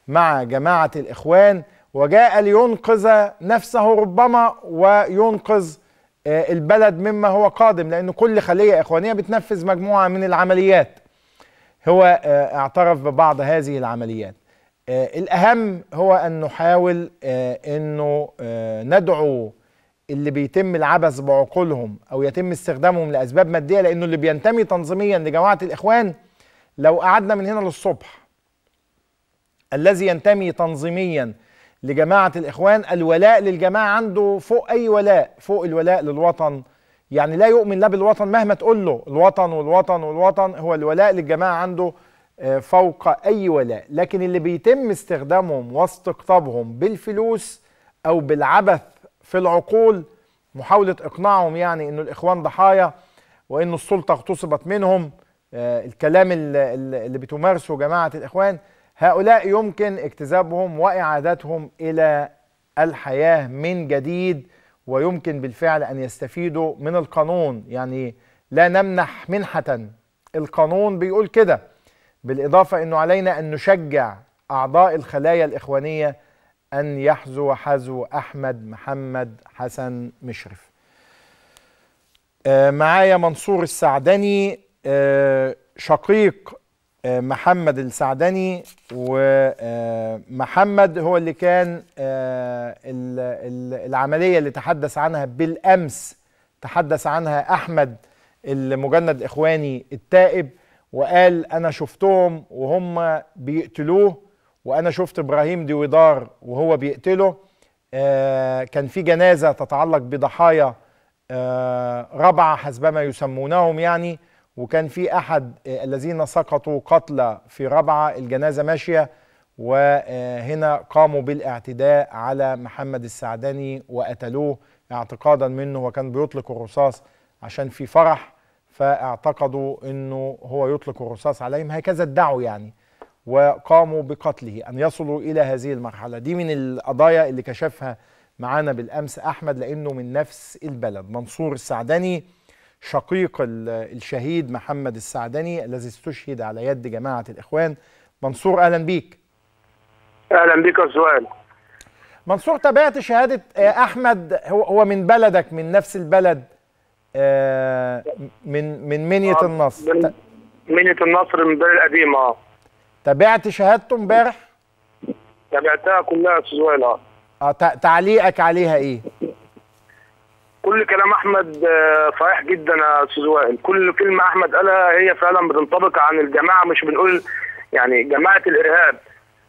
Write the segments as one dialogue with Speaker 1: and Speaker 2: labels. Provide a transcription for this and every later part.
Speaker 1: مع جماعه الاخوان وجاء لينقذ نفسه ربما وينقذ البلد مما هو قادم لأن كل خلية إخوانية بتنفذ مجموعة من العمليات هو اعترف ببعض هذه العمليات الأهم هو أن نحاول أنه ندعو اللي بيتم العبث بعقولهم أو يتم استخدامهم لأسباب مادية لأنه اللي بينتمي تنظيميا لجماعة الإخوان لو قعدنا من هنا للصبح الذي ينتمي تنظيميا لجماعة الإخوان الولاء للجماعة عنده فوق أي ولاء فوق الولاء للوطن يعني لا يؤمن لا بالوطن مهما تقول له الوطن والوطن والوطن هو الولاء للجماعة عنده فوق أي ولاء لكن اللي بيتم استخدامهم واستقطابهم بالفلوس أو بالعبث في العقول محاولة إقناعهم يعني أنه الإخوان ضحايا وأن السلطة اغتصبت منهم الكلام اللي بتمارسه جماعة الإخوان هؤلاء يمكن اجتذابهم واعادتهم الى الحياه من جديد ويمكن بالفعل ان يستفيدوا من القانون يعني لا نمنح منحه القانون بيقول كده بالاضافه انه علينا ان نشجع اعضاء الخلايا الاخوانيه ان يحذوا حذو احمد محمد حسن مشرف معايا منصور السعدني شقيق محمد السعدني ومحمد هو اللي كان العملية اللي تحدث عنها بالأمس تحدث عنها أحمد المجند الإخواني التائب وقال أنا شفتهم وهم بيقتلوه وأنا شفت إبراهيم ديويدار وهو بيقتله كان في جنازة تتعلق بضحايا ربعة حسبما يسمونهم يعني وكان في احد الذين سقطوا قتلى في ربعه الجنازه ماشيه وهنا قاموا بالاعتداء على محمد السعدني وقتلوه اعتقادا منه وكان بيطلق الرصاص عشان في فرح فاعتقدوا انه هو يطلق الرصاص عليهم هكذا ادعوا يعني وقاموا بقتله ان يصلوا الى هذه المرحله دي من القضايا اللي كشفها معانا بالامس احمد لانه من نفس البلد منصور السعدني شقيق الشهيد محمد السعدني الذي استشهد على يد جماعة الإخوان منصور أهلا بيك
Speaker 2: أهلا بيك يا سؤال
Speaker 1: منصور تابعت شهادة أحمد هو هو من بلدك من نفس البلد من من منية النصر
Speaker 2: من منية النصر من البلد القديمة اه
Speaker 1: تابعت شهادته امبارح؟
Speaker 2: تابعتها كلها يا سؤال اه
Speaker 1: اه تعليقك عليها ايه؟
Speaker 2: كل كلام احمد صحيح جدا يا استاذ وائل كل كلمه احمد قالها هي فعلا بتنطبق عن الجماعه مش بنقول يعني جماعه الارهاب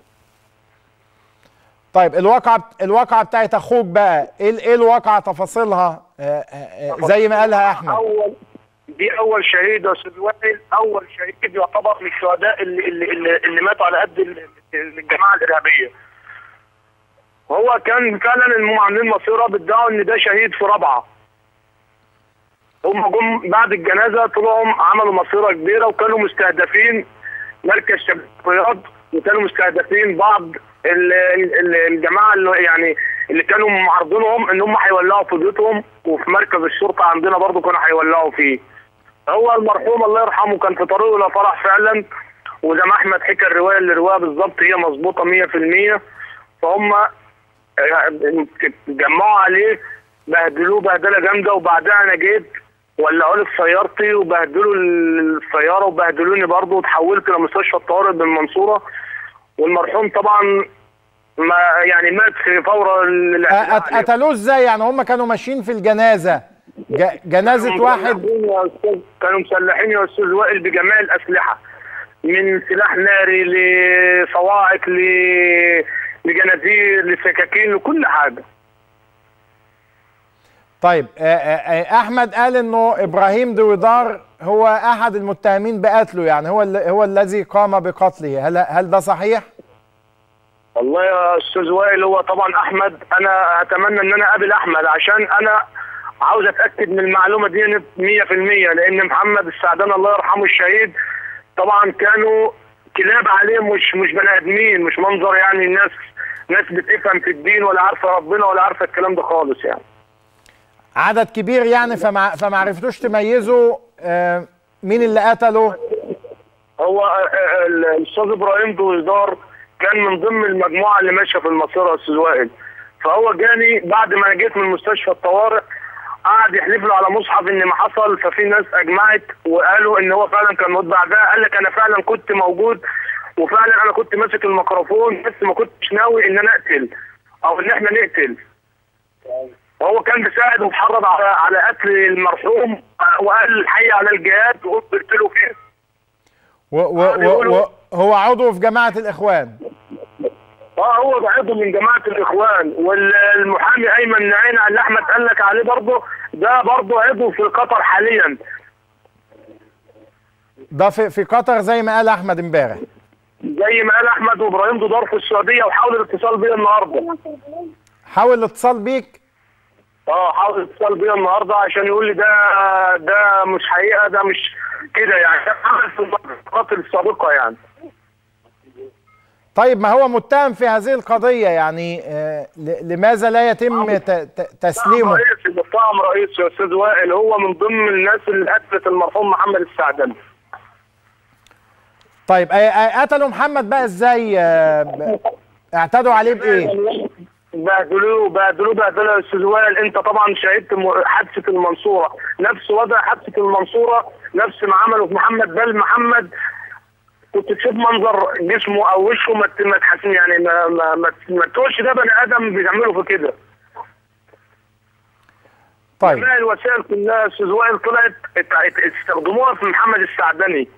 Speaker 1: طيب الواقعه الواقعه بتاعت اخوك بقى ايه ايه الواقعه تفاصيلها زي ما قالها احمد
Speaker 2: اول دي اول شهيد يا استاذ وائل اول شهيد يعتبر من الشهداء اللي اللي اللي, اللي ماتوا على قد الجماعه الارهابيه هو كان فعلا المهم عاملين مصيره بيدعوا ان ده شهيد في رابعه هم جم بعد الجنازه طلعوا عملوا مصيره كبيره وكانوا مستهدفين مركز شباب الرياض وكانوا مستهدفين بعض ال ال الجماعه اللي يعني اللي كانوا معارضينهم ان هم هيولعوا في بيوتهم وفي مركز الشرطه عندنا برضه كانوا هيولعوا فيه. هو المرحوم الله يرحمه كان في طريقه الى فرح فعلا وزي ما احمد حكى الروايه اللي رواها بالظبط هي مظبوطه 100% فهم جمعوا عليه بهدلوه بهدله جامده وبعدها انا جيت ولعوا لي في سيارتي وبهدلوا السياره وبهدلوني برضه وتحولت لمستشفى الطوارئ بالمنصوره والمرحوم طبعا ما يعني مات في فور
Speaker 1: قتلوه ازاي يعني هم كانوا ماشيين في الجنازه جنازه واحد
Speaker 2: يا استاذ كانوا مسلحين يا استاذ وائل بجميع الاسلحه من سلاح ناري لصواعق ل لجنازير لسكاكين لكل حاجه
Speaker 1: طيب احمد قال انه ابراهيم دويدار هو احد المتهمين بقتله يعني هو هو الذي قام بقتله هل هل ده صحيح
Speaker 2: والله يا استاذ وائل هو طبعا احمد انا اتمنى ان انا اقابل احمد عشان انا عاوز اتاكد من المعلومه دي 100% لان محمد السعدان الله يرحمه الشهيد طبعا كانوا كلاب عليه مش مش بني ادمين مش منظر يعني الناس ناس بتفهم في الدين ولا عارفه ربنا ولا عارفه الكلام ده خالص يعني
Speaker 1: عدد كبير يعني فما فما عرفتوش تميزوا آه مين اللي قتله
Speaker 2: هو الاستاذ ابراهيم دويدار كان من ضمن المجموعه اللي ماشيه في المسيره يا استاذ وائل فهو جاني بعد ما جيت من مستشفى الطوارئ قعد يحلف له على مصحف ان ما حصل ففي ناس اجمعت وقالوا ان هو فعلا كان موجود بعدها قال لك انا فعلا كنت موجود وفعلا انا كنت ماسك الميكروفون بس ما كنتش ناوي ان انا اقتل او ان احنا نقتل وهو كان بيساعد ومحرض على على قتل المرحوم وقال حي على الجهاد وقلت له فيه
Speaker 1: و و و و هو عضو في جماعه الاخوان
Speaker 2: اه هو عضو من جماعه الاخوان والمحامي ايمن نعين اللي احمد قال لك عليه برضه ده برضه عضو في قطر حاليا
Speaker 1: ده في في قطر زي ما قال احمد امبارح
Speaker 2: زي ما قال احمد وابراهيم دودار في السعوديه وحاول الاتصال بيا النهارده
Speaker 1: حاول الاتصال بيك
Speaker 2: اه حاول الاتصال بيا النهارده عشان يقول لي ده ده مش حقيقه ده مش كده يعني ده عمل في المحطات السابقه يعني
Speaker 1: طيب ما هو متهم في هذه القضيه يعني آه ل- لماذا لا يتم ت- ت- تسليمه
Speaker 2: رئيسي متهم رئيسي يا استاذ وائل هو من ضمن الناس اللي قتلت المرحوم محمد السعدني
Speaker 1: طيب آه، آه، قتلوا محمد بقى ازاي آه، ب- اعتدوا عليه بايه
Speaker 2: بهدلوه بهدلوه بهدله يا استاذ وائل انت طبعا شهدت م- حادثه المنصوره نفس وضع حادثه المنصوره نفس ما عملوا في محمد بل محمد كنت تشوف منظر جسمه او وشه ما ت- ما تحسن يعني ما ما ما, ما تقولش ده بني ادم بيعملوا في كده
Speaker 1: طيب
Speaker 2: جميع الوسائل كلها يا استاذ وائل طلعت ات- ات- استخدموها في محمد السعدني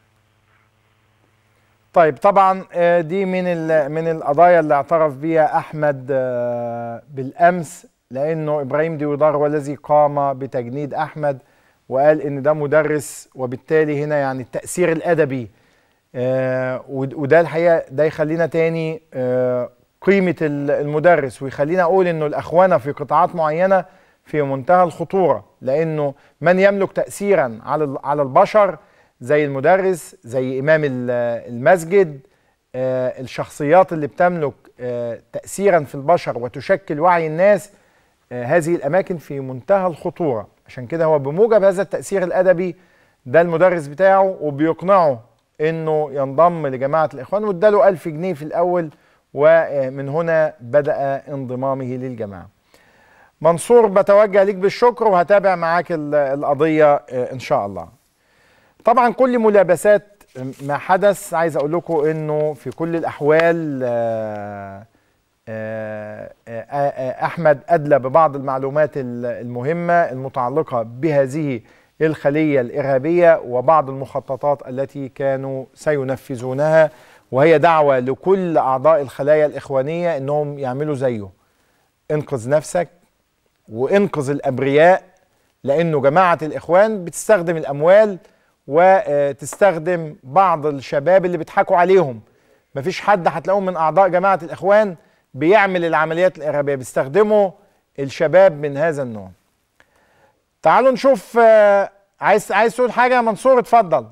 Speaker 1: طيب طبعا آه، دي من ال- من القضايا اللي اعترف بها احمد آه، بالامس لانه ابراهيم ديودار هو الذي قام بتجنيد احمد وقال ان ده مدرس وبالتالي هنا يعني التاثير الادبي آه، ود- وده الحقيقه ده يخلينا تاني آه، قيمه ال- المدرس ويخلينا اقول انه الاخوانه في قطاعات معينه في منتهى الخطوره لانه من يملك تاثيرا على ال- على البشر زي المدرس زي امام ال- المسجد آه، الشخصيات اللي بتملك آه، تاثيرا في البشر وتشكل وعي الناس آه، هذه الاماكن في منتهى الخطوره عشان كده هو بموجب هذا التاثير الادبي ده المدرس بتاعه وبيقنعه انه ينضم لجماعه الاخوان واداله ألف جنيه في الاول ومن هنا بدا انضمامه للجماعه منصور بتوجه ليك بالشكر وهتابع معاك ال- القضيه آه، ان شاء الله طبعا كل ملابسات ما حدث عايز اقول لكم انه في كل الاحوال آه، آه، آه، آه، احمد ادلى ببعض المعلومات ال- المهمه المتعلقه بهذه الخليه الارهابيه وبعض المخططات التي كانوا سينفذونها وهي دعوه لكل اعضاء الخلايا الاخوانيه انهم يعملوا زيه انقذ نفسك وانقذ الابرياء لانه جماعه الاخوان بتستخدم الاموال وتستخدم بعض الشباب اللي بيضحكوا عليهم مفيش حد هتلاقوه من اعضاء جماعه الاخوان بيعمل العمليات الارهابيه بيستخدموا الشباب من هذا النوع تعالوا نشوف آه، عايز عايز تقول حاجه يا منصور اتفضل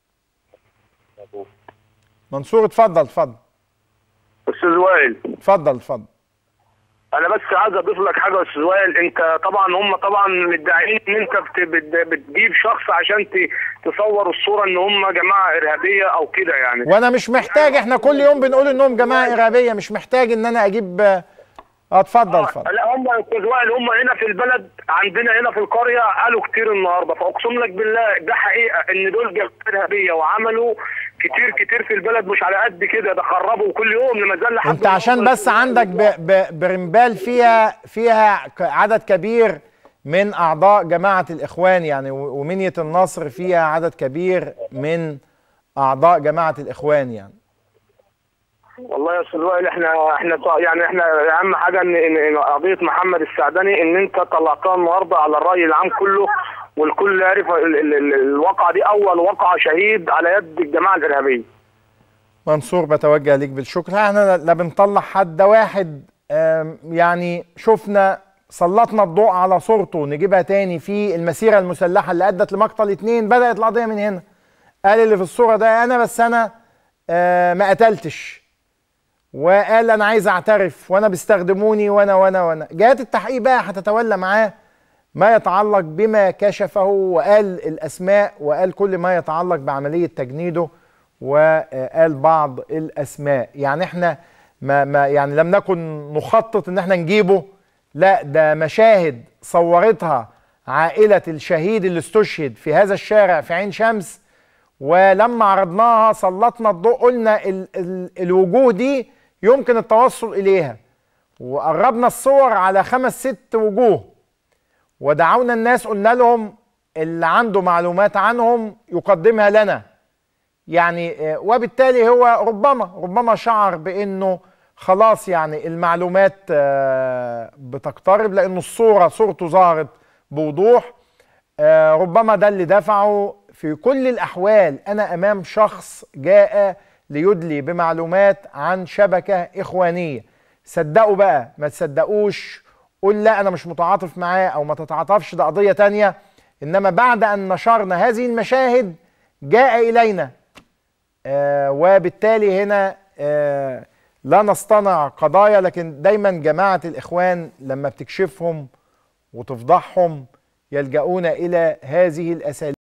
Speaker 1: منصور اتفضل اتفضل
Speaker 2: استاذ وائل
Speaker 1: اتفضل اتفضل
Speaker 2: انا بس عايز اضيف لك حاجه يا استاذ وائل انت طبعا هم طبعا مدعيين ان انت بت- بت- بتجيب شخص عشان ت- تصور الصوره ان هم جماعه ارهابيه او كده يعني
Speaker 1: وانا مش محتاج احنا كل يوم بنقول انهم جماعه ارهابيه مش محتاج ان انا اجيب اه اتفضل اتفضل
Speaker 2: لا هم يا استاذ وائل هم هنا في البلد عندنا هنا في القريه قالوا كتير النهارده فاقسم لك بالله ده حقيقه ان دول جماعه ارهابيه وعملوا كتير كتير في البلد مش على قد كده ده خربوا كل يوم لما زال لحد
Speaker 1: انت عشان بس عندك ب... ب... برمبال فيها فيها ك- عدد كبير من اعضاء جماعه الاخوان يعني و- ومنيه النصر فيها عدد كبير من اعضاء جماعه الاخوان يعني
Speaker 2: والله يا استاذ وائل احنا احنا طا- يعني احنا اهم حاجه ان ان إن قضيه محمد السعدني ان انت طلعتها النهارده على الراي العام كله والكل يعرف ال- ال- ال- الواقعه دي اول واقعه شهيد على يد الجماعه الارهابيه
Speaker 1: منصور بتوجه ليك بالشكر احنا لا بنطلع حد ده واحد آم، يعني شفنا سلطنا الضوء على صورته نجيبها تاني في المسيره المسلحه اللي ادت لمقتل اتنين بدات القضيه من هنا قال اللي في الصوره ده انا بس انا آه، ما قتلتش وقال انا عايز اعترف وانا بيستخدموني وانا وانا وانا جهات التحقيق بقى هتتولى معاه ما يتعلق بما كشفه وقال الاسماء وقال كل ما يتعلق بعمليه تجنيده وقال بعض الاسماء يعني احنا ما, ما يعني لم نكن نخطط ان احنا نجيبه لا ده مشاهد صورتها عائله الشهيد اللي استشهد في هذا الشارع في عين شمس ولما عرضناها سلطنا الضوء قلنا ال ال الوجوه دي يمكن التوصل اليها وقربنا الصور على خمس ست وجوه ودعونا الناس قلنا لهم اللي عنده معلومات عنهم يقدمها لنا يعني وبالتالي هو ربما ربما شعر بانه خلاص يعني المعلومات بتقترب لانه الصوره صورته ظهرت بوضوح ربما ده اللي دفعه في كل الاحوال انا امام شخص جاء ليدلي بمعلومات عن شبكه اخوانيه صدقوا بقى ما تصدقوش قول لا انا مش متعاطف معاه او ما تتعاطفش ده قضيه تانية انما بعد ان نشرنا هذه المشاهد جاء الينا آه وبالتالي هنا آه لا نصطنع قضايا لكن دايما جماعه الاخوان لما بتكشفهم وتفضحهم يلجؤون الى هذه الاساليب